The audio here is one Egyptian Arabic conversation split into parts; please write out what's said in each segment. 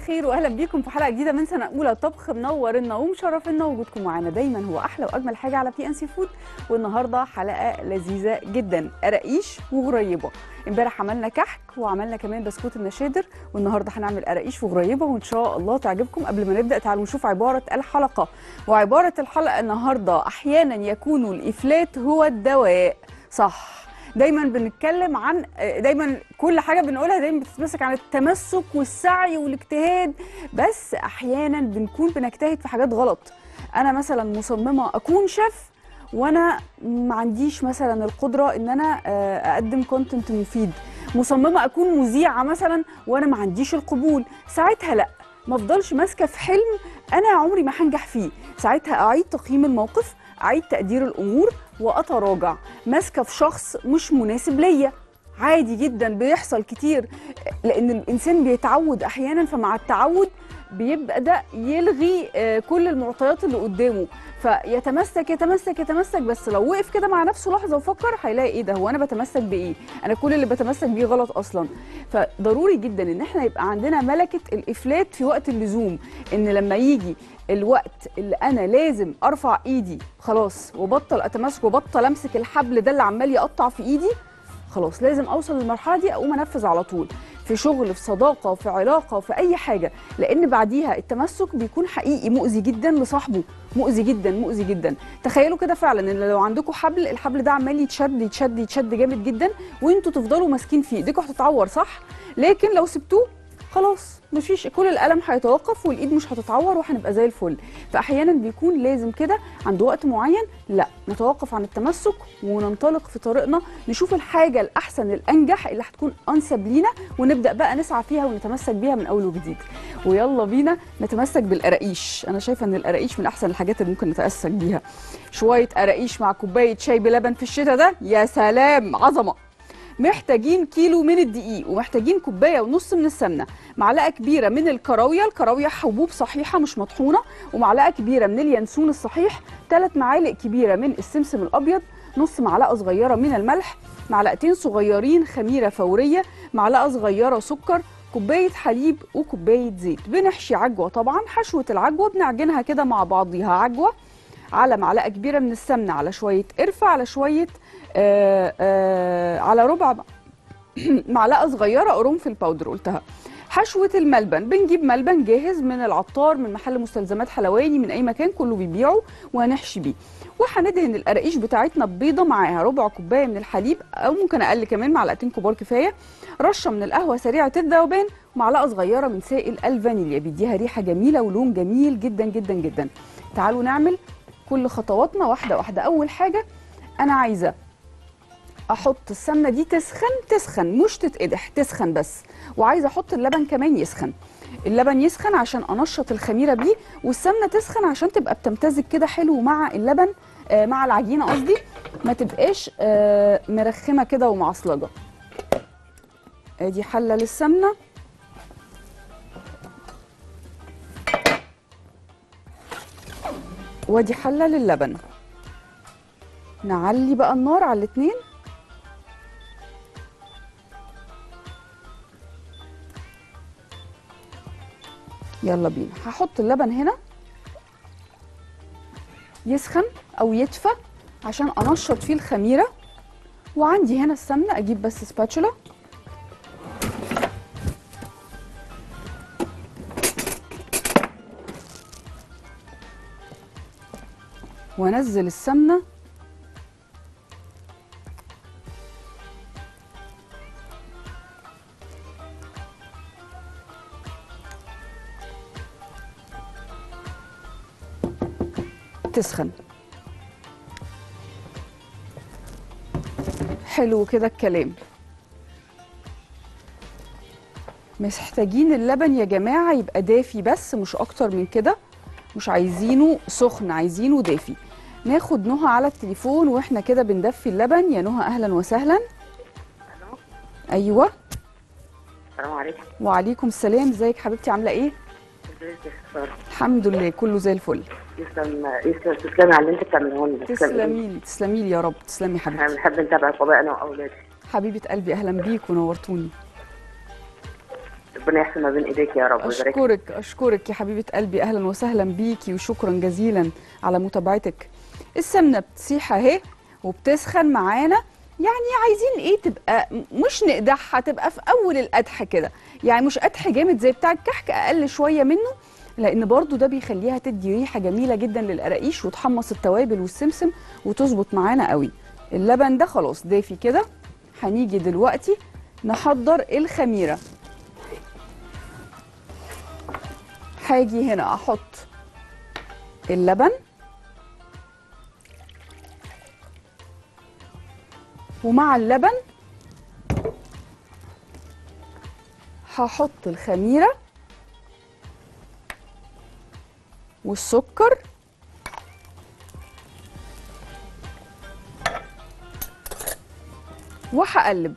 الخير واهلا بيكم في حلقه جديده من سنه اولى طبخ منورنا ومشرفنا وجودكم معانا دايما هو احلى واجمل حاجه على بي ان سي فود والنهارده حلقه لذيذه جدا قراقيش وغريبه امبارح عملنا كحك وعملنا كمان بسكوت النشادر والنهارده هنعمل قراقيش وغريبه وان شاء الله تعجبكم قبل ما نبدا تعالوا نشوف عباره الحلقه وعباره الحلقه النهارده احيانا يكون الافلات هو الدواء صح دايما بنتكلم عن دايما كل حاجه بنقولها دايما بتتمسك عن التمسك والسعي والاجتهاد بس احيانا بنكون بنجتهد في حاجات غلط انا مثلا مصممه اكون شيف وانا ما عنديش مثلا القدره ان انا اقدم كونتنت مفيد مصممه اكون مذيعه مثلا وانا ما عنديش القبول ساعتها لا ما افضلش ماسكه في حلم انا عمري ما هنجح فيه ساعتها اعيد تقييم الموقف اعيد تقدير الامور واتراجع ماسكه في شخص مش مناسب ليا عادي جدا بيحصل كتير لان الانسان بيتعود احيانا فمع التعود بيبدا يلغي كل المعطيات اللي قدامه فيتمسك يتمسك يتمسك بس لو وقف كده مع نفسه لحظه وفكر هيلاقي ايه ده هو انا بتمسك بايه انا كل اللي بتمسك بيه غلط اصلا فضروري جدا ان احنا يبقى عندنا ملكه الافلات في وقت اللزوم ان لما يجي الوقت اللي انا لازم ارفع ايدي خلاص وبطل اتمسك وبطل امسك الحبل ده اللي عمال يقطع في ايدي خلاص لازم اوصل للمرحله دي اقوم انفذ على طول في شغل في صداقه في علاقه في اي حاجه لان بعديها التمسك بيكون حقيقي مؤذي جدا لصاحبه مؤذي جدا مؤذي جدا تخيلوا كده فعلا ان لو عندكم حبل الحبل ده عمال يتشد يتشد يتشد جامد جدا وانتوا تفضلوا ماسكين فيه ايديكم هتتعور صح لكن لو سبتوه خلاص مفيش كل الالم هيتوقف والايد مش هتتعور وهنبقى زي الفل فاحيانا بيكون لازم كده عند وقت معين لا نتوقف عن التمسك وننطلق في طريقنا نشوف الحاجه الاحسن الانجح اللي هتكون انسب لينا ونبدا بقى نسعى فيها ونتمسك بيها من اول وجديد ويلا بينا نتمسك بالقراقيش انا شايفه ان القراقيش من احسن الحاجات اللي ممكن نتمسك بيها شويه قراقيش مع كوبايه شاي بلبن في الشتاء ده يا سلام عظمه محتاجين كيلو من الدقيق ومحتاجين كوبايه ونص من السمنه معلقه كبيره من الكراويه الكراويه حبوب صحيحه مش مطحونه ومعلقه كبيره من اليانسون الصحيح ثلاث معالق كبيره من السمسم الابيض نص معلقه صغيره من الملح معلقتين صغيرين خميره فوريه معلقه صغيره سكر كوبايه حليب وكوبايه زيت بنحشي عجوه طبعا حشوه العجوه بنعجنها كده مع بعضيها عجوه على معلقه كبيره من السمنه على شويه قرفه على شويه آآ آآ على ربع معلقه صغيره قرنفل باودر قلتها حشوه الملبن بنجيب ملبن جاهز من العطار من محل مستلزمات حلواني من اي مكان كله بيبيعه وهنحشي بيه وهندهن القراقيش بتاعتنا ببيضه معاها ربع كوبايه من الحليب او ممكن اقل كمان معلقتين كبار كفايه رشه من القهوه سريعه الذوبان ومعلقه صغيره من سائل الفانيليا بيديها ريحه جميله ولون جميل جدا جدا جدا تعالوا نعمل كل خطواتنا واحده واحده اول حاجه انا عايزه احط السمنه دي تسخن تسخن مش تتقدح تسخن بس وعايزه احط اللبن كمان يسخن اللبن يسخن عشان انشط الخميره بيه والسمنه تسخن عشان تبقى بتمتزج كده حلو مع اللبن آه مع العجينه قصدي ما تبقاش آه مرخمه كده ومعصلجه ادي حله للسمنه وادي حله للبن نعلي بقى النار على الاتنين يلا بينا هحط اللبن هنا يسخن او يدفى عشان انشط فيه الخميره وعندي هنا السمنه اجيب بس سباتشولا وانزل السمنه تسخن حلو كده الكلام محتاجين اللبن يا جماعه يبقى دافي بس مش اكتر من كده مش عايزينه سخن عايزينه دافي ناخد نهى على التليفون واحنا كده بندفي اللبن يا نهى اهلا وسهلا ايوه السلام عليكم وعليكم السلام ازيك حبيبتي عامله ايه ازيك يا ساره الحمد لله كله زي الفل يسلم يسلم تسلمي على اللي انت بتعمله لنا تسلمي لي تسلمي لي يا رب تسلمي احنا حبيبتي بنحب نتابع القضايا انا واولادي حبيبه قلبي اهلا بيك ونورتوني ربنا يحسن ما بين ايديك يا رب ويبارك اشكرك اشكرك يا حبيبه قلبي اهلا وسهلا بيكي وشكرا جزيلا على متابعتك السمنه بتسيح اهي وبتسخن معانا يعني عايزين ايه تبقى م- مش نقدحها تبقى في اول القدح كده يعني مش قدح جامد زي بتاع الكحك اقل شويه منه لان برضو ده بيخليها تدي ريحه جميله جدا للقراقيش وتحمص التوابل والسمسم وتظبط معانا قوي اللبن ده خلاص دافي كده هنيجي دلوقتي نحضر الخميره هاجي هنا احط اللبن ومع اللبن هحط الخميره والسكر وهقلب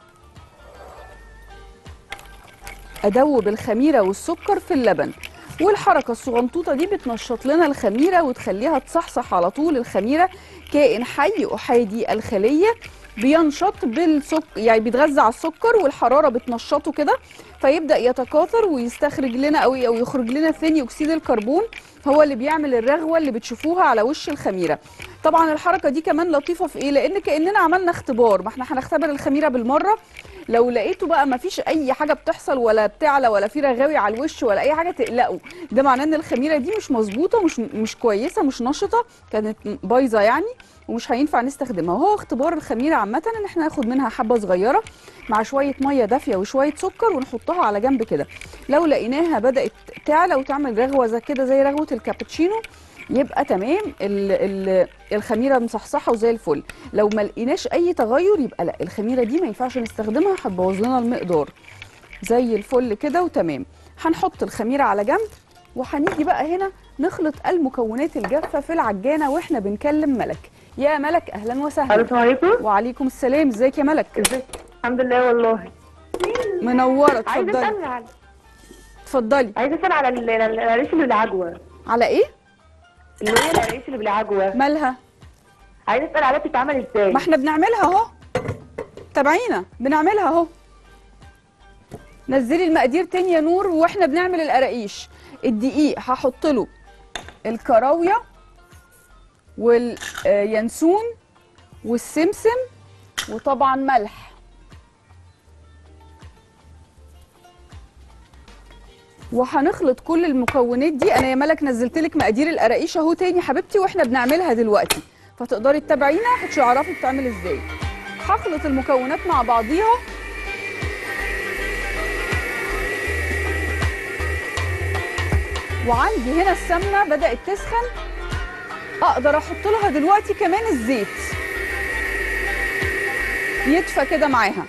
ادوب الخميره والسكر في اللبن والحركه الصغنطوطه دي بتنشط لنا الخميره وتخليها تصحصح على طول الخميره كائن حي احادي الخليه بينشط بالسكر يعني بيتغذى على السكر والحراره بتنشطه كده فيبدا يتكاثر ويستخرج لنا او او يخرج لنا ثاني اكسيد الكربون هو اللي بيعمل الرغوه اللي بتشوفوها على وش الخميره طبعا الحركه دي كمان لطيفه في ايه لان كاننا عملنا اختبار ما احنا هنختبر الخميره بالمره لو لقيتوا بقى ما فيش اي حاجه بتحصل ولا بتعلى ولا في رغاوي على الوش ولا اي حاجه تقلقوا ده معناه ان الخميره دي مش مظبوطه مش مش كويسه مش نشطه كانت بايظه يعني ومش هينفع نستخدمها وهو اختبار الخميره عامه ان احنا ناخد منها حبه صغيره مع شويه ميه دافيه وشويه سكر ونحطها على جنب كده لو لقيناها بدات تعلى وتعمل رغوه زي كده زي رغوه الكابتشينو يبقى تمام ال ال الخميره مصحصحه وزي الفل لو ما لقيناش اي تغير يبقى لا الخميره دي ما ينفعش نستخدمها هتبوظ لنا المقدار زي الفل كده وتمام هنحط الخميره على جنب وهنيجي بقى هنا نخلط المكونات الجافه في العجانه واحنا بنكلم ملك يا ملك اهلا الو وسهلا السلام عليكم وعليكم السلام ازيك يا ملك ازيك الحمد لله والله منوره عايزه اتفضلي اسال على اتفضلي عايزه اسال على ال- ال- القرايش اللي بالعجوه على ايه اللي هي القرايش اللي بالعجوه مالها عايزه اسال عليها بتتعمل ازاي ما احنا بنعملها اهو تابعينا بنعملها اهو نزلي المقادير تاني يا نور واحنا بنعمل القراقيش الدقيق هحط له الكراويه واليانسون والسمسم وطبعا ملح وهنخلط كل المكونات دي انا يا ملك نزلت لك مقادير القراقيش اهو تاني حبيبتي واحنا بنعملها دلوقتي فتقدري تتابعينا هتعرفي بتعمل ازاي هخلط المكونات مع بعضيها وعندي هنا السمنه بدات تسخن اقدر احط لها دلوقتي كمان الزيت يدفى كده معاها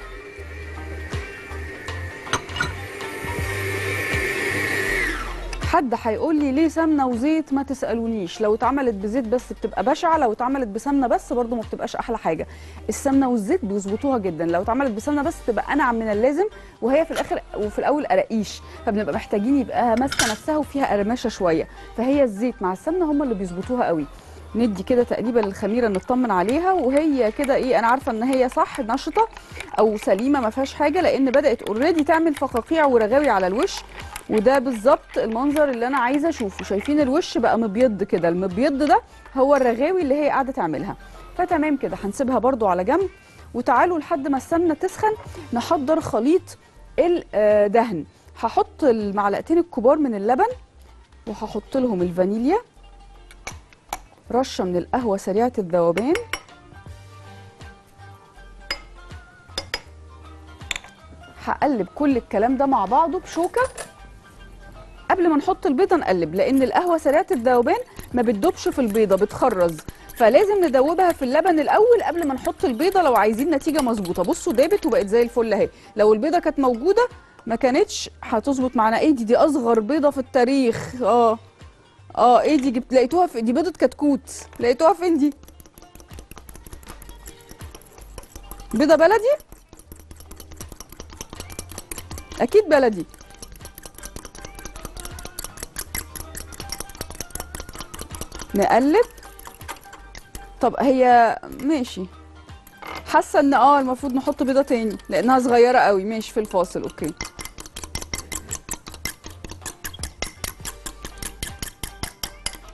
حد هيقول لي ليه سمنه وزيت ما تسالونيش لو اتعملت بزيت بس بتبقى بشعه لو اتعملت بسمنه بس برضو ما بتبقاش احلى حاجه السمنه والزيت بيظبطوها جدا لو اتعملت بسمنه بس تبقى انعم من اللازم وهي في الاخر وفي الاول قراقيش فبنبقى محتاجين يبقى ماسكه نفسها وفيها قرمشه شويه فهي الزيت مع السمنه هم اللي بيظبطوها قوي ندي كده تقريبا للخميره نطمن عليها وهي كده ايه انا عارفه ان هي صح نشطه او سليمه ما فيهاش حاجه لان بدات اوريدي تعمل فقاقيع ورغاوي على الوش وده بالظبط المنظر اللي انا عايزه اشوفه شايفين الوش بقى مبيض كده المبيض ده هو الرغاوي اللي هي قاعده تعملها فتمام كده هنسيبها برضو على جنب وتعالوا لحد ما السمنه تسخن نحضر خليط الدهن هحط المعلقتين الكبار من اللبن وهحط لهم الفانيليا رشه من القهوه سريعه الذوبان هقلب كل الكلام ده مع بعضه بشوكه قبل ما نحط البيضه نقلب لان القهوه سريعه الذوبان ما بتدوبش في البيضه بتخرز فلازم ندوبها في اللبن الاول قبل ما نحط البيضه لو عايزين نتيجه مظبوطه بصوا دابت وبقت زي الفل اهي لو البيضه كانت موجوده ما كانتش هتظبط معانا ايه دي دي اصغر بيضه في التاريخ اه اه ايه دي جبت لقيتوها في دي بيضه كتكوت لقيتوها فين دي بيضه بلدي اكيد بلدي نقلب طب هي ماشي حاسه ان اه المفروض نحط بيضه تاني لانها صغيره قوي ماشي في الفاصل اوكي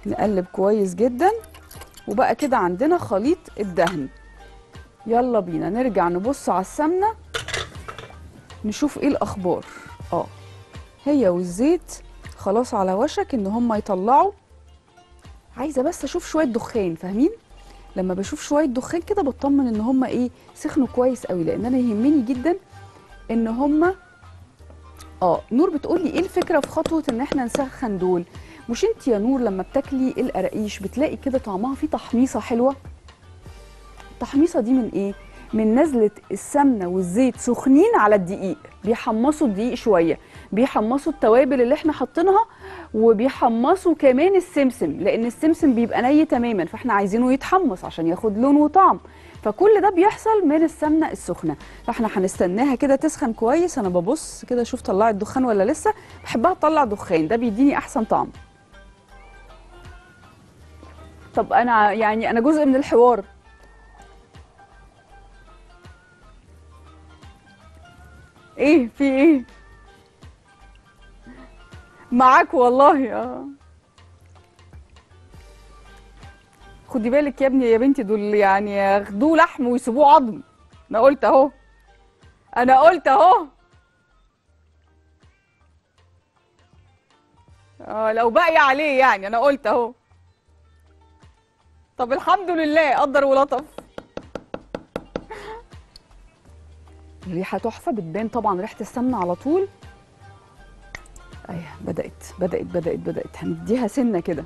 نقلب كويس جدا وبقى كده عندنا خليط الدهن يلا بينا نرجع نبص على السمنه نشوف ايه الاخبار اه هي والزيت خلاص على وشك ان هم يطلعوا عايزه بس اشوف شويه دخان فاهمين لما بشوف شويه دخان كده بطمن ان هم ايه سخنوا كويس قوي لان انا يهمني جدا ان هم اه نور بتقول لي ايه الفكره في خطوه ان احنا نسخن دول مش انت يا نور لما بتاكلي القراقيش بتلاقي كده طعمها فيه تحميصه حلوه التحميصه دي من ايه من نزله السمنه والزيت سخنين على الدقيق بيحمصوا الدقيق شويه بيحمصوا التوابل اللي احنا حاطينها وبيحمصوا كمان السمسم لان السمسم بيبقى ني تماما فاحنا عايزينه يتحمص عشان ياخد لون وطعم فكل ده بيحصل من السمنه السخنه فاحنا هنستناها كده تسخن كويس انا ببص كده اشوف طلعت دخان ولا لسه بحبها تطلع دخان ده بيديني احسن طعم طب انا يعني انا جزء من الحوار ايه في ايه معاك والله اه خدي بالك يا ابني يا بنتي دول يعني ياخدوه لحم ويسيبوه عظم انا قلت اهو انا قلت اهو اه لو باقي عليه يعني انا قلت اهو طب الحمد لله قدر ولطف الريحه تحفه بتبان طبعا ريحه السمنه على طول ايوه بدات بدات بدات بدات هنديها سنه كده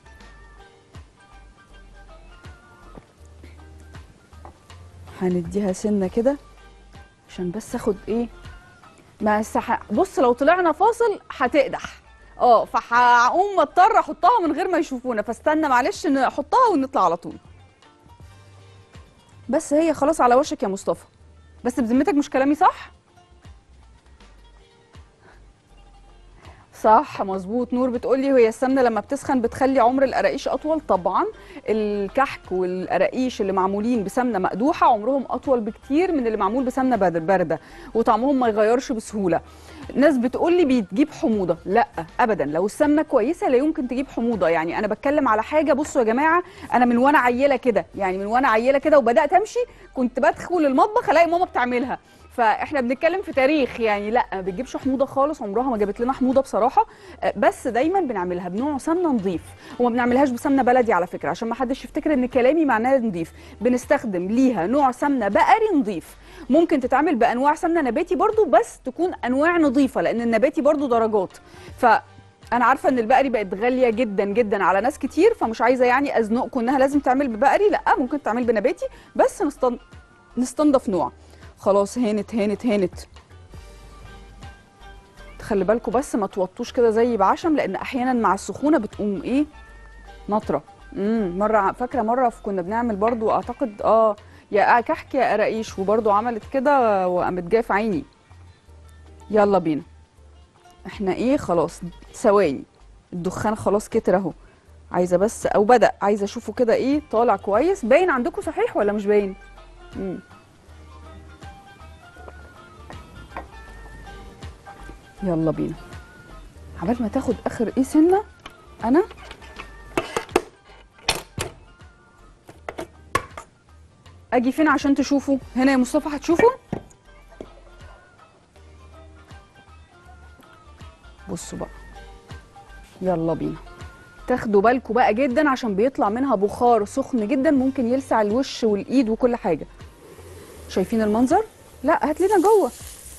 هنديها سنه كده عشان بس اخد ايه ما السح... بص لو طلعنا فاصل هتقدح اه فهقوم مضطر احطها من غير ما يشوفونا فاستنى معلش نحطها ونطلع على طول بس هي خلاص على وشك يا مصطفى بس بذمتك مش كلامي صح صح مظبوط نور بتقولي هي السمنه لما بتسخن بتخلي عمر القراقيش اطول طبعا الكحك والقراقيش اللي معمولين بسمنه مقدوحه عمرهم اطول بكتير من اللي معمول بسمنه بارد- بارده وطعمهم ما يغيرش بسهوله ناس بتقولي بتجيب حموضه لا ابدا لو السمنه كويسه لا يمكن تجيب حموضه يعني انا بتكلم على حاجه بصوا يا جماعه انا من وانا عيله كده يعني من وانا عيله كده وبدات امشي كنت بدخل المطبخ الاقي ماما بتعملها فاحنا بنتكلم في تاريخ يعني لا ما بتجيبش حموضه خالص عمرها ما جابت لنا حموضه بصراحه آه، بس دايما بنعملها بنوع سمنه نظيف وما بنعملهاش بسمنه بلدي على فكره عشان ما حدش يفتكر ان كلامي معناه نظيف بنستخدم ليها نوع سمنه بقري نظيف ممكن تتعمل بانواع سمنه نباتي برضو بس تكون انواع نظيفه لان النباتي برضو درجات ف انا عارفه ان البقري بقت غاليه جدا جدا على ناس كتير فمش عايزه يعني ازنقكم انها لازم تعمل ببقري لا ممكن تعمل بنباتي بس نستن... نستنضف نوع خلاص هانت هانت هانت خلي بالكم بس ما توطوش كده زي بعشم لان احيانا مع السخونه بتقوم ايه نطره امم مره ع- فاكره مره في- كنا بنعمل برضو اعتقد اه يا كحك يا قراقيش وبرضو عملت كده وقامت جايه في عيني يلا بينا احنا ايه خلاص ثواني الدخان خلاص كتر اهو عايزه بس او بدا عايزه اشوفه كده ايه طالع كويس باين عندكم صحيح ولا مش باين امم يلا بينا عبال ما تاخد اخر ايه سنه انا اجي فين عشان تشوفوا هنا يا مصطفى هتشوفوا بصوا بقى يلا بينا تاخدوا بالكم بقى جدا عشان بيطلع منها بخار سخن جدا ممكن يلسع الوش والايد وكل حاجه شايفين المنظر لا هات لنا جوه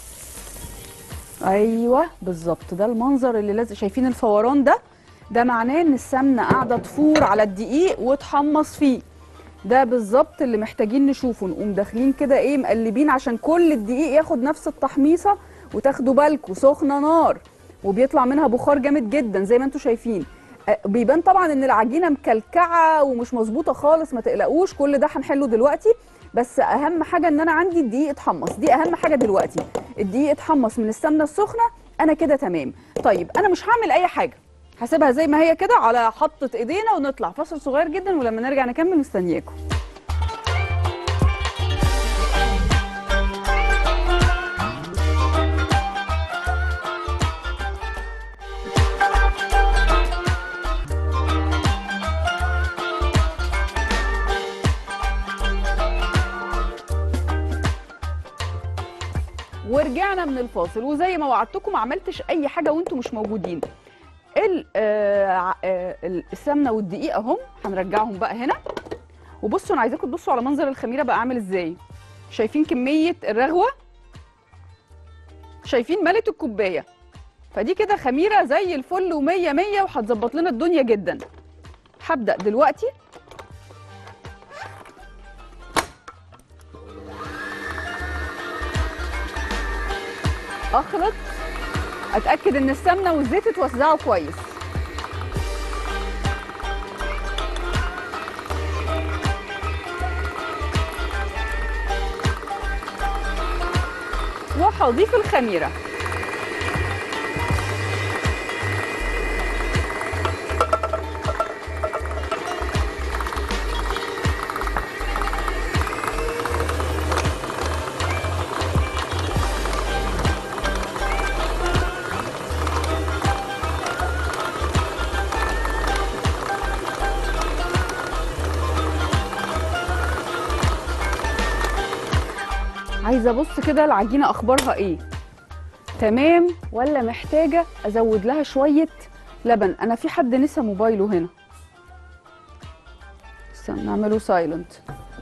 ايوه بالظبط ده المنظر اللي لازم شايفين الفوران ده ده معناه ان السمنه قاعده تفور على الدقيق وتحمص فيه ده بالظبط اللي محتاجين نشوفه نقوم داخلين كده ايه مقلبين عشان كل الدقيق ياخد نفس التحميصه وتاخدوا بالكم سخنه نار وبيطلع منها بخار جامد جدا زي ما انتم شايفين أه، بيبان طبعا ان العجينه مكلكعه ومش مظبوطه خالص ما تقلقوش كل ده هنحله دلوقتي بس اهم حاجه ان انا عندي الدقيق اتحمص دي اهم حاجه دلوقتي الدقيق اتحمص من السمنه السخنه انا كده تمام طيب انا مش هعمل اي حاجه هسيبها زي ما هي كده على حطة ايدينا ونطلع فاصل صغير جدا ولما نرجع نكمل مستنياكم ورجعنا من الفاصل وزي ما وعدتكم ما عملتش اي حاجه وانتم مش موجودين ال- آه، ع- آه، السمنه والدقيق اهم هنرجعهم بقى هنا وبصوا انا عايزاكم تبصوا على منظر الخميره بقى عامل ازاي شايفين كميه الرغوه شايفين ملت الكوبايه فدي كده خميره زي الفل ومية مية وهتظبط لنا الدنيا جدا هبدا دلوقتي اخلط اتاكد ان السمنه والزيت اتوزعوا كويس وهضيف الخميره عايزه ابص كده العجينه اخبارها ايه تمام ولا محتاجه ازود لها شويه لبن انا في حد نسى موبايله هنا استنى نعمله سايلنت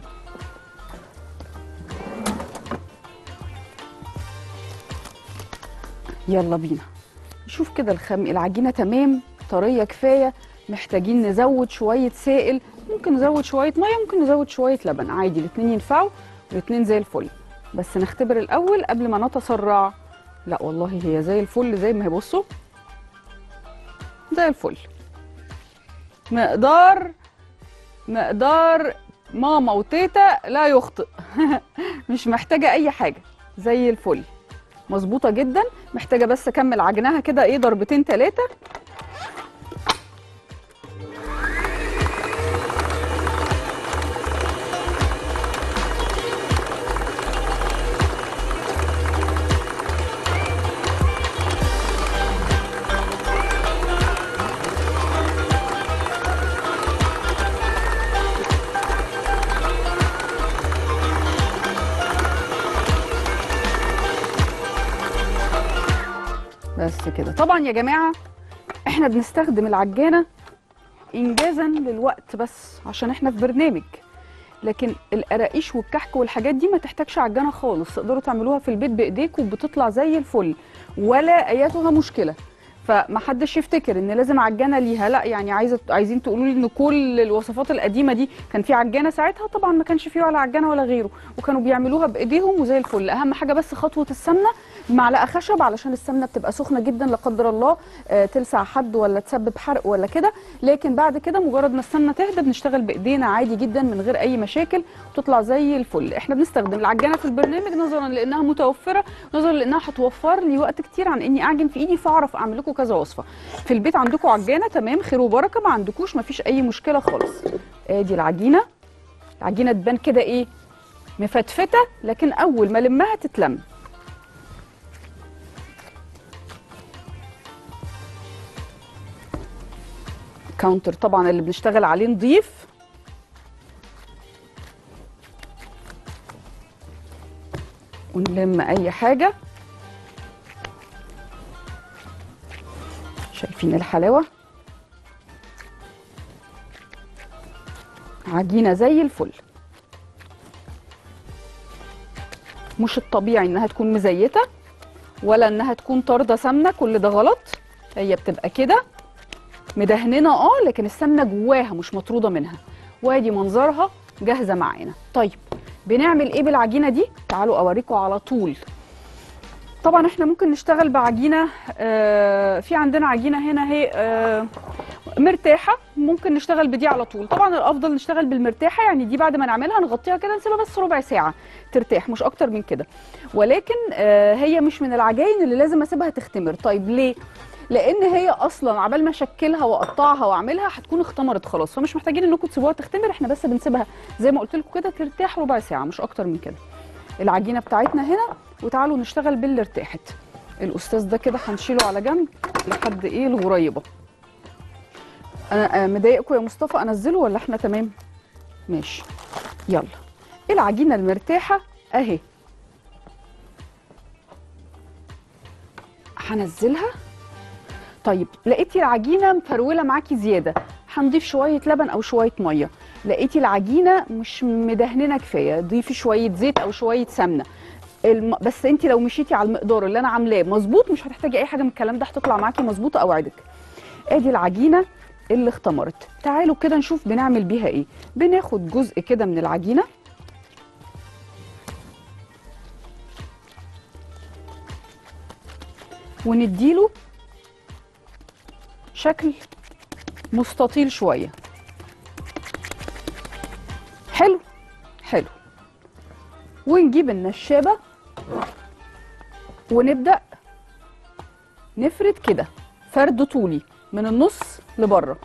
يلا بينا نشوف كده الخم العجينه تمام طريه كفايه محتاجين نزود شويه سائل ممكن نزود شويه ميه ممكن نزود شويه لبن عادي الاثنين ينفعوا الاثنين زي الفل بس نختبر الاول قبل ما نتسرع لا والله هي زي الفل زي ما هي بصوا زي الفل مقدار مقدار ماما وتيتا لا يخطئ مش محتاجه اي حاجه زي الفل مظبوطه جدا محتاجه بس اكمل عجنها كده ايه ضربتين ثلاثه بس كده طبعا يا جماعه احنا بنستخدم العجانه انجازا للوقت بس عشان احنا في برنامج لكن القراقيش والكحك والحاجات دي ما تحتاجش عجانه خالص تقدروا تعملوها في البيت بايديكم وبتطلع زي الفل ولا اياتها مشكله فمحدش يفتكر ان لازم عجانه ليها لا يعني عايزه عايزين تقولوا لي ان كل الوصفات القديمه دي كان في عجانه ساعتها طبعا ما كانش فيه ولا عجانه ولا غيره وكانوا بيعملوها بايديهم وزي الفل اهم حاجه بس خطوه السمنه معلقه خشب علشان السمنه بتبقى سخنه جدا لا قدر الله آه، تلسع حد ولا تسبب حرق ولا كده لكن بعد كده مجرد ما السمنه تهدى بنشتغل بايدينا عادي جدا من غير اي مشاكل وتطلع زي الفل احنا بنستخدم العجانه في البرنامج نظرا لانها متوفره نظرا لانها هتوفر لي وقت كتير عن اني اعجن في ايدي فاعرف اعمل لكم كذا وصفه في البيت عندكم عجانه تمام خير وبركه ما عندكوش ما فيش اي مشكله خالص ادي العجينه العجينه تبان كده ايه مفتفته لكن اول ما لمها تتلم كاونتر طبعا اللي بنشتغل عليه نضيف ونلم اي حاجه شايفين الحلاوه عجينه زي الفل مش الطبيعي انها تكون مزيته ولا انها تكون طارده سمنه كل ده غلط هي بتبقى كده مدهننه اه لكن السمنه جواها مش مطروده منها وادي منظرها جاهزه معانا طيب بنعمل ايه بالعجينه دي تعالوا اوريكم على طول طبعا احنا ممكن نشتغل بعجينه آه في عندنا عجينه هنا هي آه مرتاحه ممكن نشتغل بدي على طول طبعا الافضل نشتغل بالمرتاحه يعني دي بعد ما نعملها نغطيها كده نسيبها بس ربع ساعه ترتاح مش اكتر من كده ولكن آه هي مش من العجاين اللي لازم اسيبها تختمر طيب ليه لان هي اصلا عبال ما اشكلها واقطعها واعملها هتكون اختمرت خلاص فمش محتاجين انكم تسيبوها تختمر احنا بس بنسيبها زي ما قلت لكم كده ترتاح ربع ساعه مش اكتر من كده العجينه بتاعتنا هنا وتعالوا نشتغل باللي ارتاحت الاستاذ ده كده هنشيله على جنب لحد ايه الغريبه انا آه، مضايقكم يا مصطفى انزله ولا احنا تمام ماشي يلا العجينه المرتاحه اهي هنزلها طيب لقيتي العجينه مفروله معاكي زياده هنضيف شويه لبن او شويه ميه لقيتي العجينه مش مدهننه كفايه ضيفي شويه زيت او شويه سمنه الم... بس انت لو مشيتي على المقدار اللي انا عاملاه مظبوط مش هتحتاجي اي حاجه من الكلام ده هتطلع معاكي مظبوطه اوعدك ادي العجينه اللي اختمرت تعالوا كده نشوف بنعمل بيها ايه بناخد جزء كده من العجينه ونديله شكل مستطيل شويه حلو حلو ونجيب النشابه ونبدا نفرد كده فرد طولي من النص لبره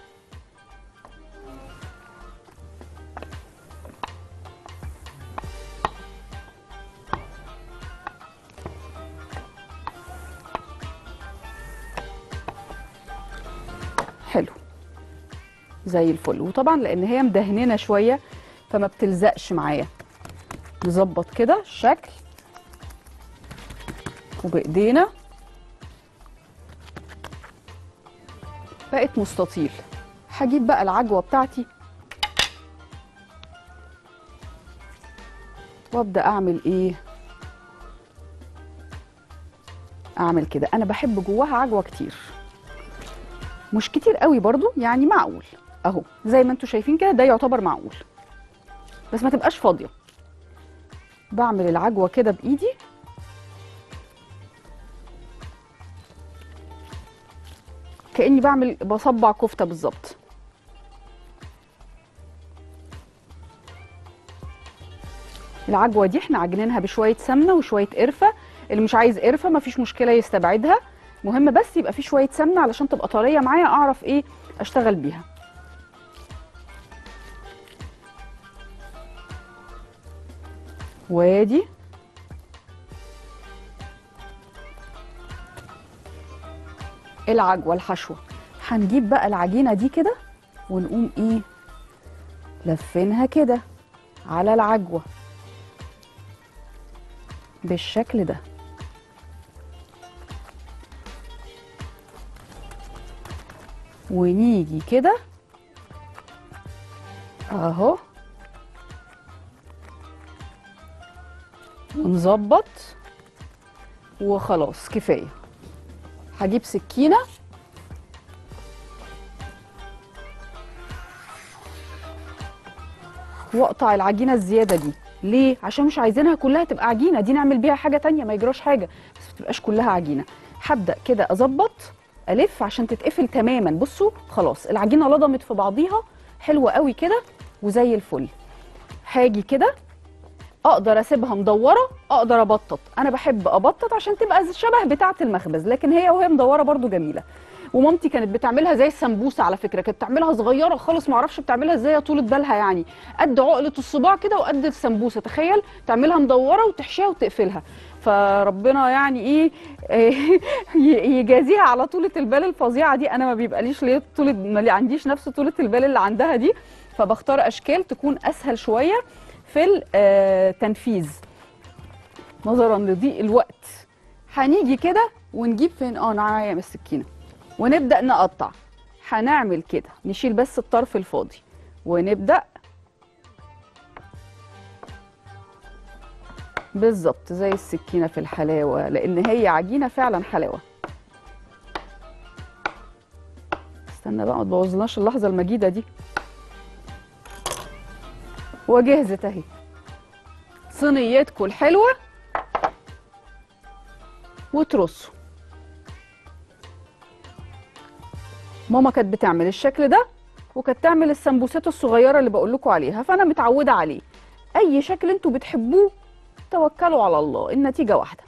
حلو زي الفل وطبعا لان هي مدهننه شويه فما بتلزقش معايا نظبط كده الشكل وبايدينا بقت مستطيل هجيب بقى العجوه بتاعتي وابدا اعمل ايه اعمل كده انا بحب جواها عجوه كتير مش كتير قوي برضو يعني معقول اهو زي ما انتم شايفين كده ده يعتبر معقول بس ما تبقاش فاضيه بعمل العجوه كده بايدي كاني بعمل بصبع كفته بالظبط العجوه دي احنا عجنينها بشويه سمنه وشويه قرفه اللي مش عايز قرفه مفيش مشكله يستبعدها مهم بس يبقى في شويه سمنه علشان تبقى طريه معايا اعرف ايه اشتغل بيها وادي العجوه الحشوه هنجيب بقى العجينه دي كده ونقوم ايه لفينها كده على العجوه بالشكل ده ونيجي كده اهو ونظبط وخلاص كفايه هجيب سكينه واقطع العجينه الزياده دي ليه عشان مش عايزينها كلها تبقى عجينه دي نعمل بيها حاجه تانية ما يجراش حاجه بس ما تبقاش كلها عجينه هبدا كده اظبط الف عشان تتقفل تماما بصوا خلاص العجينه لضمت في بعضيها حلوه قوي كده وزي الفل هاجي كده اقدر اسيبها مدوره اقدر ابطط انا بحب ابطط عشان تبقى شبه بتاعه المخبز لكن هي وهي مدوره برضو جميله ومامتي كانت بتعملها زي السمبوسه على فكره كانت بتعملها صغيره خالص ما اعرفش بتعملها ازاي طولة بالها يعني قد عقله الصباع كده وقد السمبوسه تخيل تعملها مدوره وتحشيها وتقفلها فربنا يعني ايه يجازيها على طولة البال الفظيعه دي انا ما بيبقاليش ليه طولة ما عنديش نفس طولة البال اللي عندها دي فبختار اشكال تكون اسهل شويه في التنفيذ نظرا لضيق الوقت هنيجي كده ونجيب فين اه معايا السكينه ونبدا نقطع هنعمل كده نشيل بس الطرف الفاضي ونبدا بالظبط زي السكينه في الحلاوه لان هي عجينه فعلا حلاوه استنى بقى ما تبوظلناش اللحظه المجيده دي وجهزت اهي صينيتكم الحلوه وترصوا ماما كانت بتعمل الشكل ده وكانت تعمل السمبوسات الصغيره اللي بقول لكم عليها فانا متعوده عليه اي شكل انتوا بتحبوه توكلوا على الله النتيجه واحده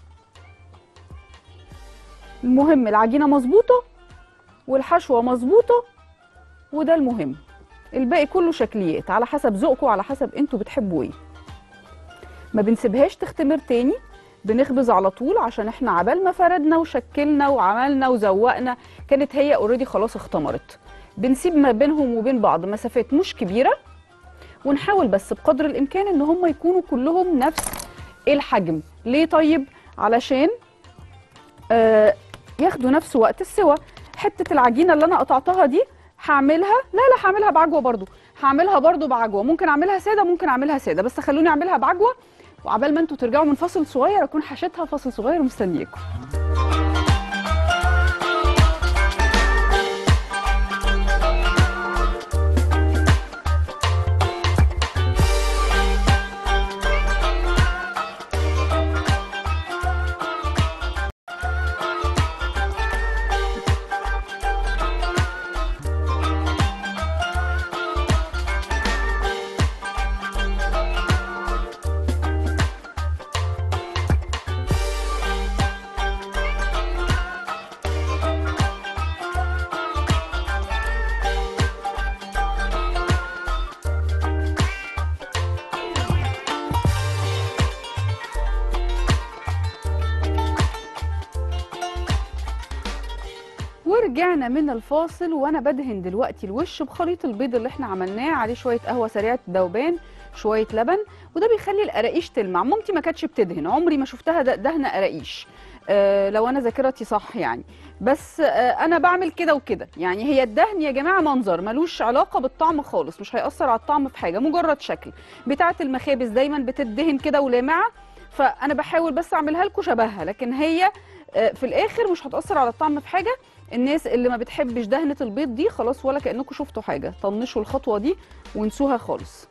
المهم العجينه مظبوطه والحشوه مظبوطه وده المهم الباقي كله شكليات على حسب ذوقكم على حسب انتوا بتحبوا ايه ما بنسيبهاش تختمر تاني بنخبز على طول عشان احنا عبال ما فردنا وشكلنا وعملنا وزوقنا كانت هي اوريدي خلاص اختمرت بنسيب ما بينهم وبين بعض مسافات مش كبيره ونحاول بس بقدر الامكان ان هم يكونوا كلهم نفس الحجم ليه طيب علشان آه ياخدوا نفس وقت السوا حته العجينه اللي انا قطعتها دي هعملها لا لا هعملها بعجوه برضو هعملها برضو بعجوه ممكن اعملها ساده ممكن اعملها ساده بس خلوني اعملها بعجوه وعبال ما انتوا ترجعوا من فاصل صغير اكون حشيتها فاصل صغير ومستنياكم ورجعنا من الفاصل وانا بدهن دلوقتي الوش بخليط البيض اللي احنا عملناه عليه شويه قهوه سريعه الذوبان شويه لبن وده بيخلي القراقيش تلمع مامتي ما كانتش بتدهن عمري ما شفتها د- دهنه قراقيش آه لو انا ذاكرتي صح يعني بس آه انا بعمل كده وكده يعني هي الدهن يا جماعه منظر ملوش علاقه بالطعم خالص مش هيأثر على الطعم في حاجه مجرد شكل بتاعه المخابز دايما بتدهن كده ولامعه فانا بحاول بس اعملها لكم شبهها لكن هي آه، في الاخر مش هتأثر على الطعم في حاجه الناس اللي ما بتحبش دهنة البيض دي خلاص ولا كأنكم شفتوا حاجة طنشوا الخطوة دي وانسوها خالص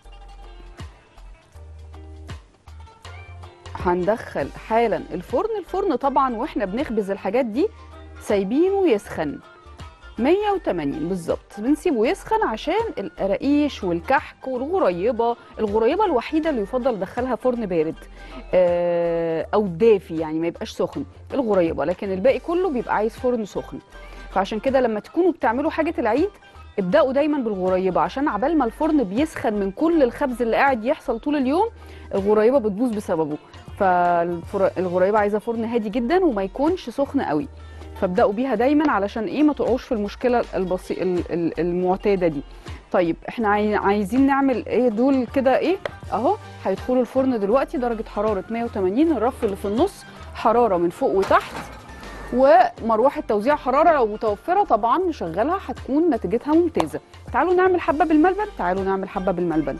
هندخل حالا الفرن الفرن طبعا واحنا بنخبز الحاجات دي سايبينه يسخن 180 بالظبط بنسيبه يسخن عشان القراقيش والكحك والغريبه الغريبه الوحيده اللي يفضل ندخلها فرن بارد آه، او دافي يعني ما يبقاش سخن الغريبه لكن الباقي كله بيبقى عايز فرن سخن فعشان كده لما تكونوا بتعملوا حاجه العيد ابداوا دايما بالغريبه عشان عبال ما الفرن بيسخن من كل الخبز اللي قاعد يحصل طول اليوم الغريبه بتبوظ بسببه فالغريبه عايزه فرن هادي جدا وما يكونش سخن قوي فابداوا بيها دايما علشان ايه ما تقعوش في المشكله البسي... ال- ال- المعتاده دي طيب احنا عاي- عايزين نعمل ايه دول كده ايه اهو هيدخلوا الفرن دلوقتي درجه حراره 180 الرف اللي في النص حراره من فوق وتحت ومروحه توزيع حراره لو متوفره طبعا نشغلها هتكون نتيجتها ممتازه تعالوا نعمل حبه بالملبن تعالوا نعمل حبه بالملبن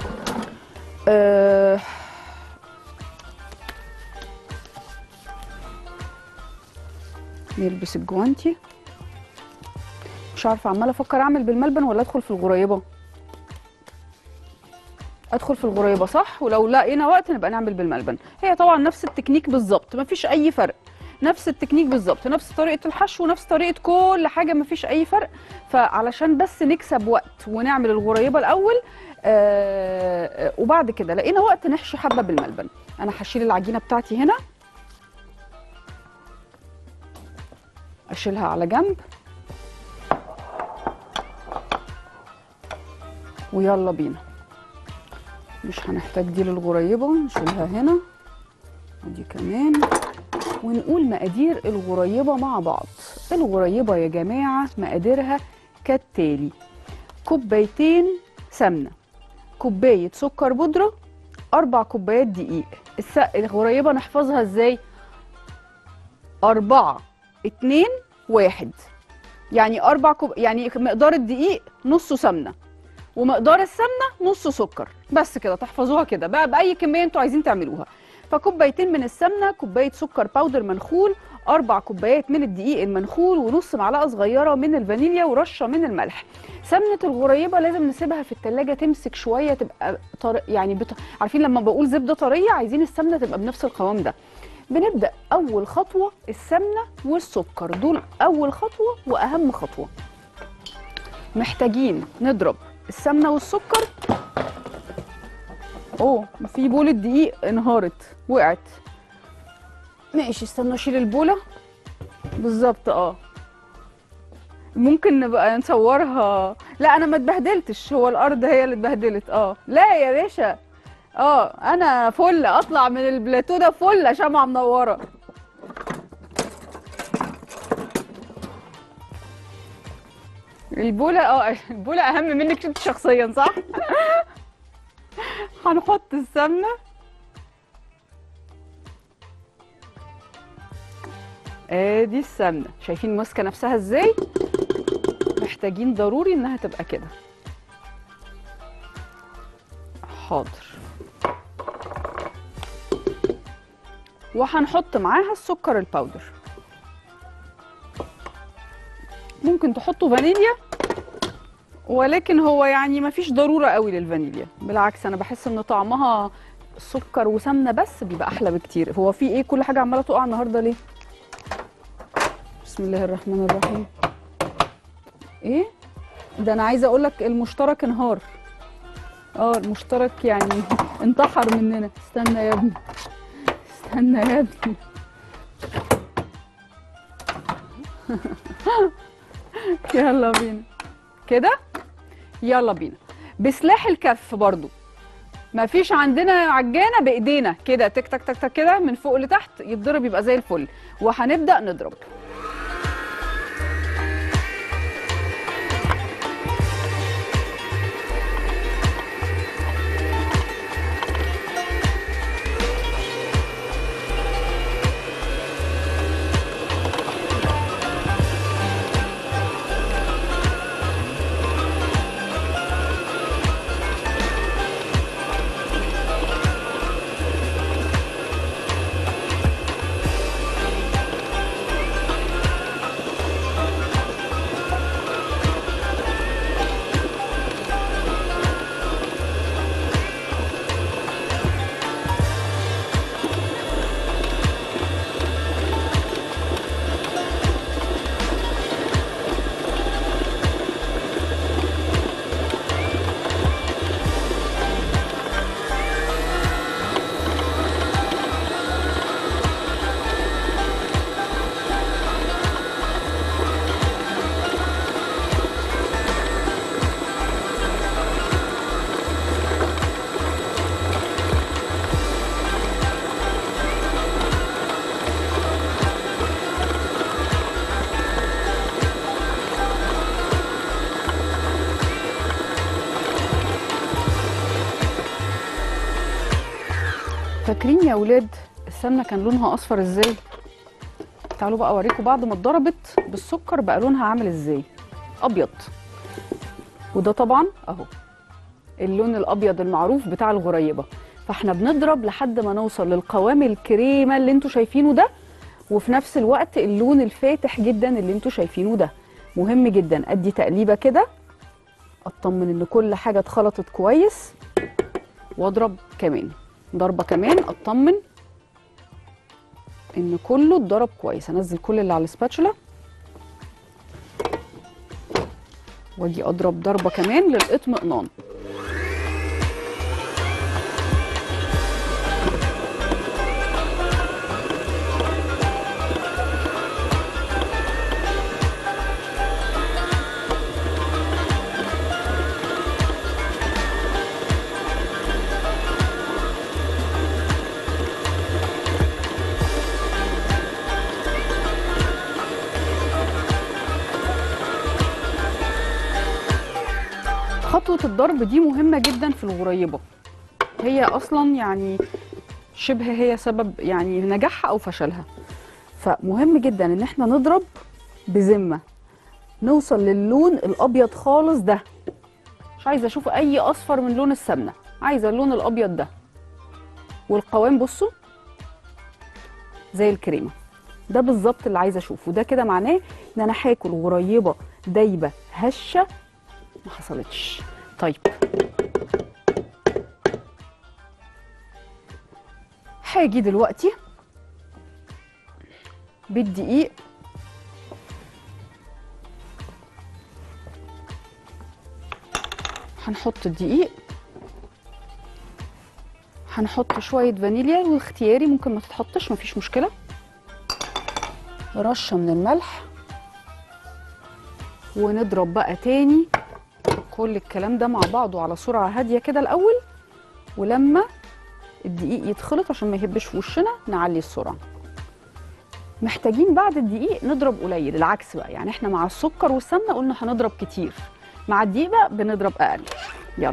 أه نلبس الجوانتي مش عارفه عماله افكر اعمل بالملبن ولا ادخل في الغريبه ادخل في الغريبه صح ولو لقينا وقت نبقى نعمل بالملبن هي طبعا نفس التكنيك بالظبط مفيش اي فرق نفس التكنيك بالظبط نفس طريقه الحشو نفس طريقه كل حاجه مفيش اي فرق فعلشان بس نكسب وقت ونعمل الغريبه الاول آه آه، وبعد كده لقينا وقت نحشي حبه بالملبن انا هشيل العجينه بتاعتي هنا اشيلها على جنب ويلا بينا مش هنحتاج دي للغريبه نشيلها هنا ودي كمان ونقول مقادير الغريبه مع بعض الغريبه يا جماعه مقاديرها كالتالي كوبايتين سمنه كوبايه سكر بودره اربع كوبايات دقيق الس- الغريبه نحفظها ازاي أربعة اتنين واحد يعني أربع كوب يعني مقدار الدقيق نصه سمنة ومقدار السمنة نص سكر بس كده تحفظوها كده بقى بأي كمية انتوا عايزين تعملوها فكوبايتين من السمنة كوباية سكر باودر منخول أربع كوبايات من الدقيق المنخول ونص معلقة صغيرة من الفانيليا ورشة من الملح سمنة الغريبة لازم نسيبها في التلاجة تمسك شوية تبقى طر... يعني بت... عارفين لما بقول زبدة طرية عايزين السمنة تبقى بنفس القوام ده بنبدا اول خطوه السمنه والسكر دول اول خطوه واهم خطوه محتاجين نضرب السمنه والسكر اوه في بوله دقيق انهارت وقعت ماشي استنى اشيل البوله بالظبط اه ممكن نبقى نصورها لا انا ما اتبهدلتش هو الارض هي اللي اتبهدلت اه لا يا باشا اه انا فل اطلع من البلاتو ده فل شمعة منورة البولة اه البولة اهم منك انت شخصيا صح؟ هنحط السمنة ادي السمنه شايفين ماسكه نفسها ازاي محتاجين ضروري انها تبقى كده حاضر وهنحط معاها السكر الباودر ممكن تحطوا فانيليا ولكن هو يعني مفيش ضرورة قوي للفانيليا بالعكس انا بحس ان طعمها سكر وسمنة بس بيبقى احلى بكتير هو في ايه كل حاجة عمالة تقع النهاردة ليه بسم الله الرحمن الرحيم ايه ده انا عايزة اقولك المشترك انهار اه المشترك يعني انتحر مننا استنى يا ابني استنى يا ابني يلا بينا كده يلا بينا بسلاح الكف برضو مفيش عندنا عجانه بايدينا كده تك تك تك تك كده من فوق لتحت يتضرب يبقى زي الفل وهنبدا نضرب فاكرين يا ولاد السمنه كان لونها اصفر ازاي تعالوا بقى اوريكم بعد ما اتضربت بالسكر بقى لونها عامل ازاي ابيض وده طبعا اهو اللون الابيض المعروف بتاع الغريبه فاحنا بنضرب لحد ما نوصل للقوام الكريمه اللي انتوا شايفينه ده وفي نفس الوقت اللون الفاتح جدا اللي انتوا شايفينه ده مهم جدا ادي تقليبه كده اطمن ان كل حاجه اتخلطت كويس واضرب كمان ضربه كمان اطمن ان كله اتضرب كويس انزل كل اللي على السباتشولا واجي اضرب ضربه كمان للاطمئنان خطوة الضرب دي مهمة جدا في الغريبة هي أصلا يعني شبه هي سبب يعني نجاحها أو فشلها فمهم جدا إن احنا نضرب بذمة نوصل للون الأبيض خالص ده مش عايزة أشوف أي أصفر من لون السمنة عايزة اللون الأبيض ده والقوام بصوا زي الكريمة ده بالظبط اللي عايزة أشوفه ده كده معناه إن أنا هاكل غريبة دايبة هشة ما حصلتش طيب هاجي دلوقتي بالدقيق هنحط الدقيق هنحط شوية فانيليا واختياري ممكن ما تتحطش مفيش مشكلة رشة من الملح ونضرب بقى تاني كل الكلام ده مع بعضه على سرعة هادية كده الأول ولما الدقيق يتخلط عشان ما يهبش في وشنا نعلي السرعة محتاجين بعد الدقيق نضرب قليل العكس بقى يعني احنا مع السكر والسمنة قلنا هنضرب كتير مع الدقيق بقى بنضرب أقل يلا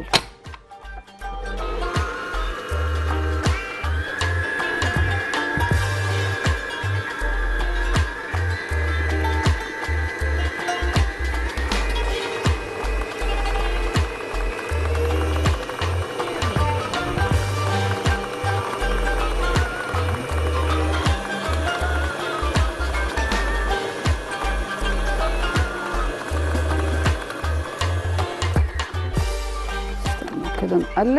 نقلب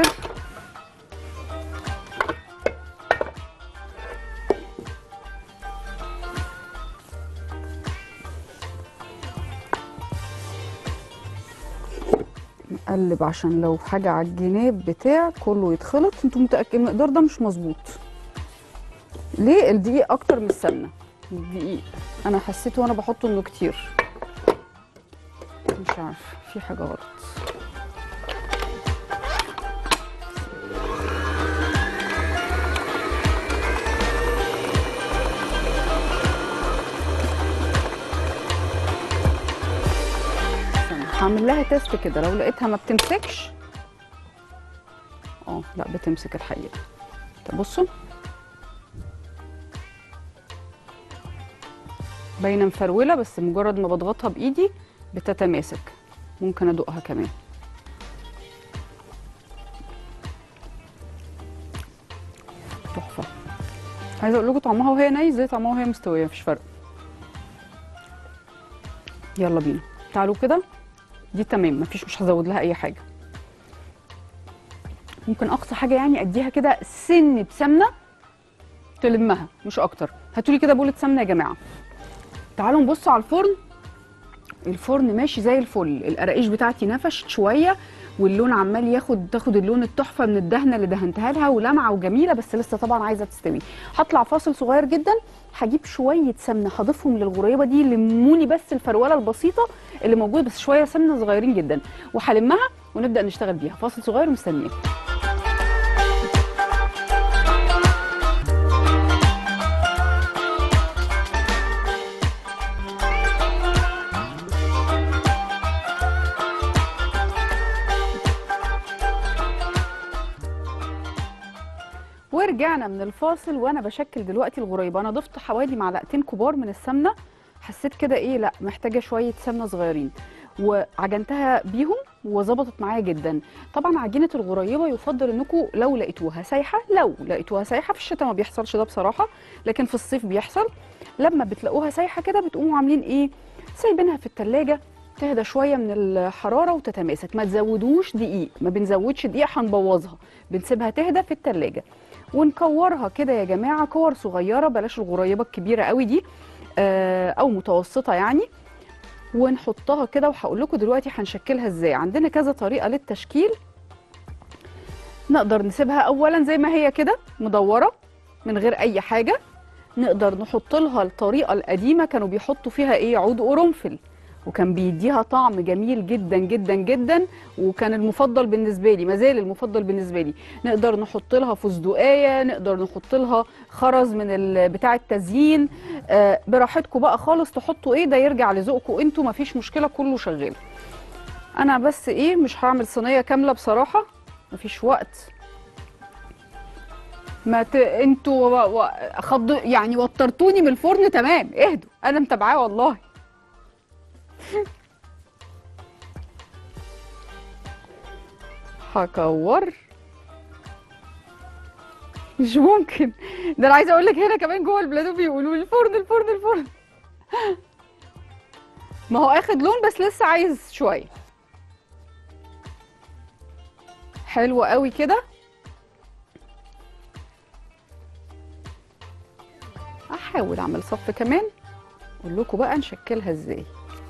نقلب عشان لو حاجة على الجناب بتاع كله يتخلط انتوا متأكد المقدار ده مش مظبوط ليه الدقيق اكتر من السمنة الدقيق انا حسيت وانا بحطه انه كتير مش عارف في حاجة غلط استنى، هعمل لها تيست كده لو لقيتها ما بتمسكش اه لا بتمسك الحقيقة طب بصوا باينه مفروله بس مجرد ما بضغطها بايدي بتتماسك ممكن ادوقها كمان تحفه عايزه اقول لكم طعمها وهي ني زي طعمها وهي مستويه مفيش فرق يلا بينا تعالوا كده دي تمام مفيش مش هزود لها اي حاجه ممكن اقصى حاجه يعني اديها كده سن بسمنه تلمها مش اكتر هاتولي كده بولة سمنه يا جماعه تعالوا نبص على الفرن الفرن ماشي زي الفل القراقيش بتاعتي نفشت شويه واللون عمال ياخد تاخد اللون التحفه من الدهنه اللي دهنتها لها ولمعه وجميله بس لسه طبعا عايزه تستوي هطلع فاصل صغير جدا هجيب شويه سمنه هضيفهم للغريبه دي لموني بس الفروله البسيطه اللي موجوده بس شويه سمنه صغيرين جدا وهلمها ونبدا نشتغل بيها فاصل صغير ومستنياكم ورجعنا من الفاصل وانا بشكل دلوقتي الغريبه انا ضفت حوالي معلقتين كبار من السمنه حسيت كده ايه لا محتاجه شويه سمنه صغيرين وعجنتها بيهم وظبطت معايا جدا طبعا عجينه الغريبه يفضل انكم لو لقيتوها سايحه لو لقيتوها سايحه في الشتاء ما بيحصلش ده بصراحه لكن في الصيف بيحصل لما بتلاقوها سايحه كده بتقوموا عاملين ايه سايبينها في التلاجة تهدى شويه من الحراره وتتماسك ما تزودوش دقيق ما بنزودش دقيق هنبوظها بنسيبها تهدى في التلاجة ونكورها كده يا جماعه كور صغيره بلاش الغريبه الكبيره قوي دي آه، او متوسطه يعني ونحطها كده وهقول لكم دلوقتي هنشكلها ازاي عندنا كذا طريقه للتشكيل نقدر نسيبها اولا زي ما هي كده مدوره من غير اي حاجه نقدر نحط لها الطريقه القديمه كانوا بيحطوا فيها ايه عود قرنفل وكان بيديها طعم جميل جدا جدا جدا وكان المفضل بالنسبه لي ما زال المفضل بالنسبه لي نقدر نحط لها فستقايه نقدر نحط لها خرز من ال- بتاع التزيين آه، براحتكم بقى خالص تحطوا ايه ده يرجع لذوقكم انتوا مفيش مشكله كله شغال انا بس ايه مش هعمل صينيه كامله بصراحه مفيش وقت ما ت... انتوا و... و... خض... يعني وترتوني من الفرن تمام اهدوا انا متابعاه والله هكور مش ممكن ده انا عايزه اقول لك هنا كمان جوه البلادو بيقولوا لي الفرن الفرن الفرن ما هو اخد لون بس لسه عايز شويه حلو قوي كده احاول اعمل صف كمان اقول لكم بقى نشكلها ازاي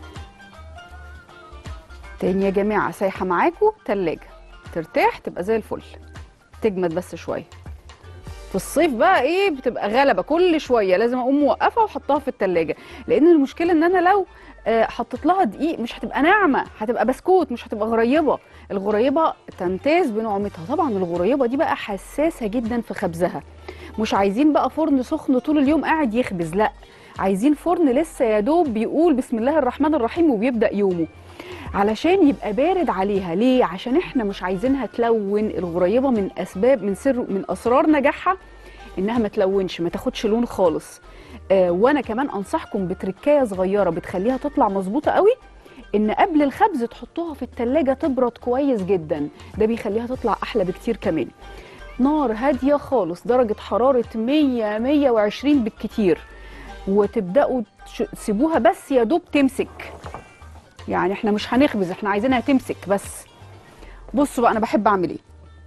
تاني يا جماعه سايحه معاكم تلاجة ترتاح تبقى زي الفل تجمد بس شويه في الصيف بقى ايه بتبقى غلبه كل شويه لازم اقوم موقفه واحطها في التلاجة لان المشكله ان انا لو آه، حطيت لها دقيق مش هتبقى ناعمه هتبقى بسكوت مش هتبقى غريبه الغريبه تمتاز بنعومتها طبعا الغريبه دي بقى حساسه جدا في خبزها مش عايزين بقى فرن سخن طول اليوم قاعد يخبز لا عايزين فرن لسه يا دوب بيقول بسم الله الرحمن الرحيم وبيبدا يومه علشان يبقى بارد عليها ليه عشان احنا مش عايزينها تلون الغريبه من اسباب من سر من اسرار نجاحها انها ما تلونش ما تاخدش لون خالص آه وانا كمان انصحكم بتركايه صغيره بتخليها تطلع مظبوطه قوي ان قبل الخبز تحطوها في التلاجة تبرد كويس جدا ده بيخليها تطلع احلى بكتير كمان نار هاديه خالص درجه حراره 100 120 بالكتير وتبداوا تش- تسيبوها بس يا دوب تمسك يعني احنا مش هنخبز احنا عايزينها تمسك بس بصوا بقى انا بحب اعمل ايه